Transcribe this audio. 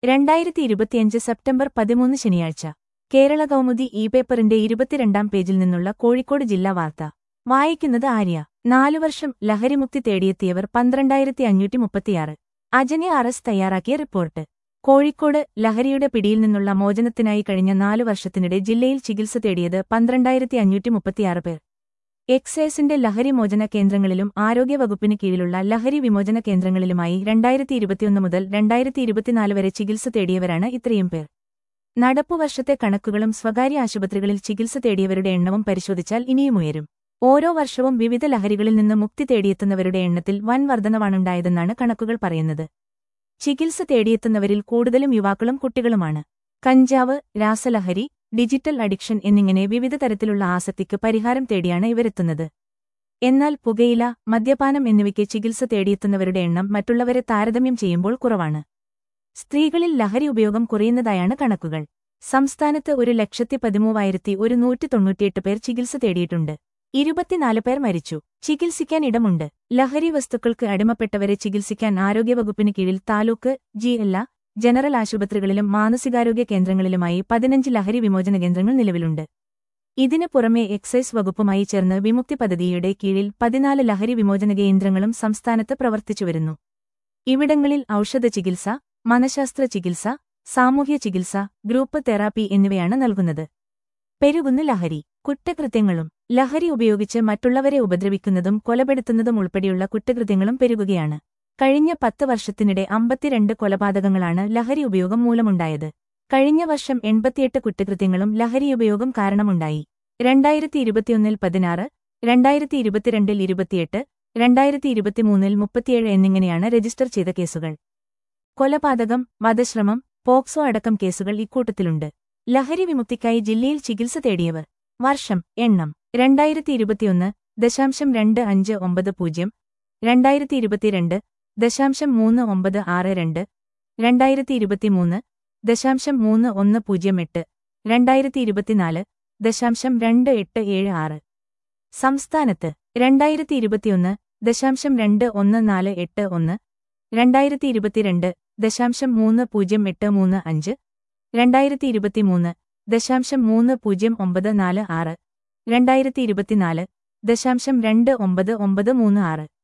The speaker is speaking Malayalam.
രണ്ടായിരത്തി ഇരുപത്തിയഞ്ച് സെപ്റ്റംബർ പതിമൂന്ന് ശനിയാഴ്ച കേരള കൗമുദി ഇ പേപ്പറിന്റെ ഇരുപത്തിരണ്ടാം പേജിൽ നിന്നുള്ള കോഴിക്കോട് ജില്ലാ വാർത്ത വായിക്കുന്നത് ആര്യ നാലു വർഷം ലഹരിമുക്തി തേടിയെത്തിയവർ പന്ത്രണ്ടായിരത്തി അഞ്ഞൂറ്റി മുപ്പത്തിയാറ് അജനെ അറസ് തയ്യാറാക്കിയ റിപ്പോർട്ട് കോഴിക്കോട് ലഹരിയുടെ പിടിയിൽ നിന്നുള്ള മോചനത്തിനായി കഴിഞ്ഞ നാലു വർഷത്തിനിടെ ജില്ലയിൽ ചികിത്സ തേടിയത് പന്ത്രണ്ടായിരത്തി അഞ്ഞൂറ്റി മുപ്പത്തിയാറ് പേർ എക്സൈസിന്റെ ലഹരി മോചന കേന്ദ്രങ്ങളിലും ആരോഗ്യവകുപ്പിന് കീഴിലുള്ള ലഹരി വിമോചന കേന്ദ്രങ്ങളിലുമായി രണ്ടായിരത്തി ഇരുപത്തിയൊന്ന് മുതൽ രണ്ടായിരത്തി ഇരുപത്തിനാല് വരെ ചികിത്സ തേടിയവരാണ് ഇത്രയും പേർ നടപ്പുവർഷത്തെ കണക്കുകളും സ്വകാര്യ ആശുപത്രികളിൽ ചികിത്സ തേടിയവരുടെ എണ്ണവും പരിശോധിച്ചാൽ ഇനിയും ഉയരും ഓരോ വർഷവും വിവിധ ലഹരികളിൽ നിന്ന് മുക്തി തേടിയെത്തുന്നവരുടെ എണ്ണത്തിൽ വൻ വർധനവാണുണ്ടായതെന്നാണ് കണക്കുകൾ പറയുന്നത് ചികിത്സ തേടിയെത്തുന്നവരിൽ കൂടുതലും യുവാക്കളും കുട്ടികളുമാണ് കഞ്ചാവ് രാസലഹരി ഡിജിറ്റൽ അഡിക്ഷൻ എന്നിങ്ങനെ വിവിധ തരത്തിലുള്ള ആസക്തിക്ക് പരിഹാരം തേടിയാണ് ഇവരെത്തുന്നത് എന്നാൽ പുകയില മദ്യപാനം എന്നിവയ്ക്ക് ചികിത്സ തേടിയെത്തുന്നവരുടെ എണ്ണം മറ്റുള്ളവരെ താരതമ്യം ചെയ്യുമ്പോൾ കുറവാണ് സ്ത്രീകളിൽ ലഹരി ഉപയോഗം കുറയുന്നതായാണ് കണക്കുകൾ സംസ്ഥാനത്ത് ഒരു ലക്ഷത്തി പതിമൂവായിരത്തി ഒരു നൂറ്റി തൊണ്ണൂറ്റിയെട്ട് പേർ ചികിത്സ തേടിയിട്ടുണ്ട് ഇരുപത്തിനാല് പേർ മരിച്ചു ചികിത്സിക്കാൻ ഇടമുണ്ട് ലഹരി വസ്തുക്കൾക്ക് അടിമപ്പെട്ടവരെ ചികിത്സിക്കാൻ ആരോഗ്യവകുപ്പിന് കീഴിൽ താലൂക്ക് ജി എല്ലാ ജനറൽ ആശുപത്രികളിലും മാനസികാരോഗ്യ കേന്ദ്രങ്ങളിലുമായി പതിനഞ്ച് ലഹരി വിമോചന കേന്ദ്രങ്ങൾ നിലവിലുണ്ട് ഇതിനു പുറമെ എക്സൈസ് വകുപ്പുമായി ചേർന്ന് വിമുക്തി പദ്ധതിയുടെ കീഴിൽ പതിനാല് ലഹരി വിമോചന കേന്ദ്രങ്ങളും സംസ്ഥാനത്ത് പ്രവർത്തിച്ചുവരുന്നു ഇവിടങ്ങളിൽ ഔഷധ ചികിത്സ മനഃശാസ്ത്ര ചികിത്സ സാമൂഹ്യ ചികിത്സ ഗ്രൂപ്പ് തെറാപ്പി എന്നിവയാണ് നൽകുന്നത് പെരുകുന്ന ലഹരി കുറ്റകൃത്യങ്ങളും ലഹരി ഉപയോഗിച്ച് മറ്റുള്ളവരെ ഉപദ്രവിക്കുന്നതും കൊലപ്പെടുത്തുന്നതും ഉൾപ്പെടെയുള്ള കുറ്റകൃത്യങ്ങളും പെരുകുകയാണ് കഴിഞ്ഞ പത്ത് വർഷത്തിനിടെ അമ്പത്തിരണ്ട് കൊലപാതകങ്ങളാണ് ലഹരി ഉപയോഗം മൂലമുണ്ടായത് കഴിഞ്ഞ വർഷം എൺപത്തിയെട്ട് കുറ്റകൃത്യങ്ങളും ലഹരി ഉപയോഗം കാരണമുണ്ടായി രണ്ടായിരത്തി ഇരുപത്തിയൊന്നിൽ പതിനാറ് രണ്ടായിരത്തി ഇരുപത്തിരണ്ടിൽ ഇരുപത്തിയെട്ട് രണ്ടായിരത്തി ഇരുപത്തിമൂന്നിൽ മുപ്പത്തിയേഴ് എന്നിങ്ങനെയാണ് രജിസ്റ്റർ ചെയ്ത കേസുകൾ കൊലപാതകം വധശ്രമം പോക്സോ അടക്കം കേസുകൾ ഇക്കൂട്ടത്തിലുണ്ട് ലഹരി വിമുക്തിക്കായി ജില്ലയിൽ ചികിത്സ തേടിയവർ വർഷം എണ്ണം രണ്ടായിരത്തി ഇരുപത്തിയൊന്ന് ദശാംശം രണ്ട് അഞ്ച് ഒമ്പത് പൂജ്യം രണ്ടായിരത്തി ഇരുപത്തിരണ്ട് ദശാംശം മൂന്ന് ഒമ്പത് ആറ് രണ്ട് രണ്ടായിരത്തി ഇരുപത്തിമൂന്ന് ദശാംശം മൂന്ന് ഒന്ന് പൂജ്യം എട്ട് രണ്ടായിരത്തി ഇരുപത്തിനാല് ദശാംശം രണ്ട് എട്ട് ഏഴ് ആറ് സംസ്ഥാനത്ത് രണ്ടായിരത്തി ഇരുപത്തിയൊന്ന് ദശാംശം രണ്ട് ഒന്ന് നാല് എട്ട് ഒന്ന് രണ്ടായിരത്തി ഇരുപത്തിരണ്ട് ദശാംശം മൂന്ന് പൂജ്യം എട്ട് മൂന്ന് അഞ്ച് രണ്ടായിരത്തി ഇരുപത്തിമൂന്ന് ദശാംശം മൂന്ന് പൂജ്യം ഒമ്പത് നാല് ആറ് രണ്ടായിരത്തി ഇരുപത്തിനാല് ദശാംശം രണ്ട് ഒമ്പത് ഒമ്പത് മൂന്ന് ആറ്